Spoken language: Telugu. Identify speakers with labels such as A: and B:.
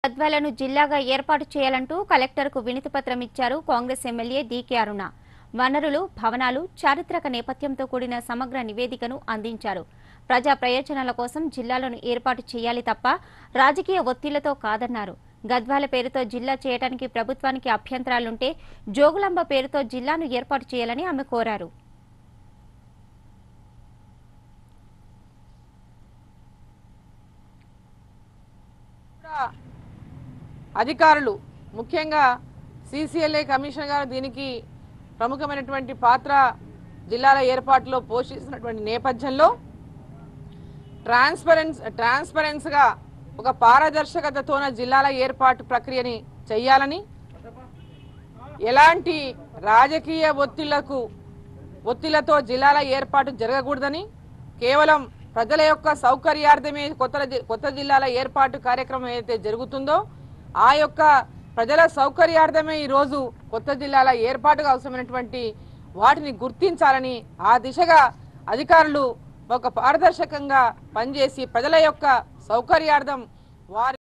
A: గద్వాలను జిల్లాగా ఏర్పాటు చేయాలంటూ కలెక్టర్కు వినతిపత్రం ఇచ్చారు కాంగ్రెస్ ఎమ్మెల్యే డీకే అరుణ వనరులు భవనాలు చారిత్రక నేపథ్యంతో కూడిన సమగ్ర నివేదికను అందించారు ప్రజా ప్రయోజనాల కోసం జిల్లాలను ఏర్పాటు చేయాలి తప్ప రాజకీయ ఒత్తిళ్లతో కాదన్నారు గద్వాల పేరుతో జిల్లా చేయడానికి ప్రభుత్వానికి అభ్యంతరాలుంటే జోగులాంబ పేరుతో జిల్లాను ఏర్పాటు చేయాలని ఆమె కోరారు
B: కూడా అధికారులు ముఖ్యంగా సీసీఎల్ఏ కమిషనర్ గారు దీనికి ప్రముఖమైనటువంటి పాత్ర జిల్లాల ఏర్పాటులో పోషిస్తున్నటువంటి నేపథ్యంలో ట్రాన్స్పరెన్స్ ట్రాన్స్పరెన్స్గా ఒక పారదర్శకతతోన జిల్లాల ఏర్పాటు ప్రక్రియని చెయ్యాలని ఎలాంటి రాజకీయ ఒత్తిళ్లకు ఒత్తిళ్లతో జిల్లాల ఏర్పాటు జరగకూడదని కేవలం ప్రజల యొక్క సౌకర్యార్థమే కొత్త జి- కొత్త జిల్లాల ఏర్పాటు కార్యక్రమం ఏదైతే జరుగుతుందో ఆ యొక్క ప్రజల సౌకర్యార్థమే ఈరోజు కొత్త జిల్లాల ఏర్పాటుకు అవసరమైనటువంటి వాటిని గుర్తించాలని ఆ దిశగా అధికారులు ఒక పారదర్శకంగా పనిచేసి ప్రజల యొక్క సౌకర్యార్థం వారి